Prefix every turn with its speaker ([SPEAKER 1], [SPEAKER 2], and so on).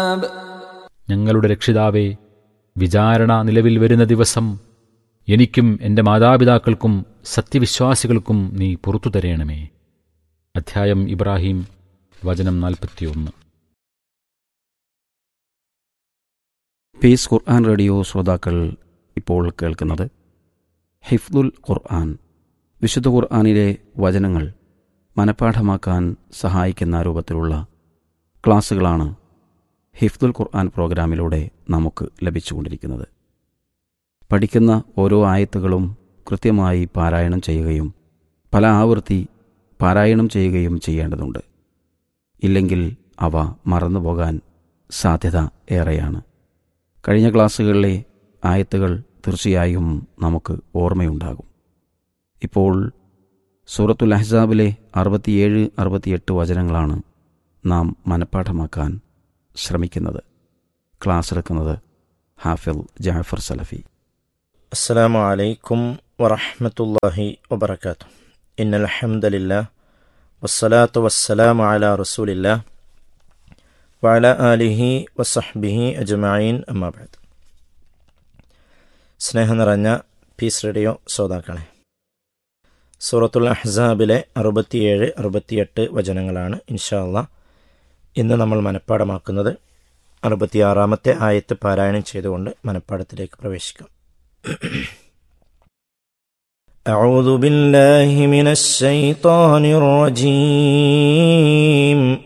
[SPEAKER 1] الحساب
[SPEAKER 2] ഞങ്ങളുടെ രക്ഷിതാവേ വിചാരണ നിലവിൽ വരുന്ന ദിവസം എനിക്കും എൻ്റെ മാതാപിതാക്കൾക്കും സത്യവിശ്വാസികൾക്കും നീ പുറത്തു തരേണമേ അധ്യായം ഇബ്രാഹിം വചനം നാൽപ്പത്തിയൊന്ന്
[SPEAKER 3] പീസ് ഖുർആൻ റേഡിയോ ശ്രോതാക്കൾ ഇപ്പോൾ കേൾക്കുന്നത് ഹിഫ്ദുൽ ഖുർആൻ വിശുദ്ധ ഖുർആനിലെ വചനങ്ങൾ മനഃപ്പാഠമാക്കാൻ സഹായിക്കുന്ന രൂപത്തിലുള്ള ക്ലാസ്സുകളാണ് ഹിഫ്ദുൽ ഖുർആൻ പ്രോഗ്രാമിലൂടെ നമുക്ക് ലഭിച്ചുകൊണ്ടിരിക്കുന്നത് പഠിക്കുന്ന ഓരോ ആയത്തുകളും കൃത്യമായി പാരായണം ചെയ്യുകയും പല ആവൃത്തി പാരായണം ചെയ്യുകയും ചെയ്യേണ്ടതുണ്ട് ഇല്ലെങ്കിൽ അവ മറന്നുപോകാൻ സാധ്യത ഏറെയാണ് കഴിഞ്ഞ ക്ലാസ്സുകളിലെ ആയത്തുകൾ തീർച്ചയായും നമുക്ക് ഓർമ്മയുണ്ടാകും ഇപ്പോൾ സൂറത്തുൽ അഹ്സാബിലെ അറുപത്തിയേഴ് അറുപത്തിയെട്ട് വചനങ്ങളാണ് നാം മനഃപ്പാഠമാക്കാൻ ശ്രമിക്കുന്നത് ക്ലാസ് എടുക്കുന്നത് ഹാഫിൽ ജാഫർ സലഫി
[SPEAKER 4] السلام عليكم ورحمة الله وبركاته إن الحمد لله والصلاة والسلام على رسول الله وعلى آله وصحبه أجمعين أما بعد സ്നേഹം നിറഞ്ഞ പീസ് റേഡിയോ ശ്രോതാക്കളെ സൂറത്തുൽ അഹ്സാബിലെ അറുപത്തിയേഴ് അറുപത്തിയെട്ട് വചനങ്ങളാണ് ഇൻഷാ അള്ളാ ഇന്ന് നമ്മൾ മനഃപ്പാടമാക്കുന്നത് അറുപത്തിയാറാമത്തെ ആയത്ത് പാരായണം ചെയ്തുകൊണ്ട് മനഃപ്പാടത്തിലേക്ക് പ്രവേശിക്കാം أعوذ بالله من الشيطان الرجيم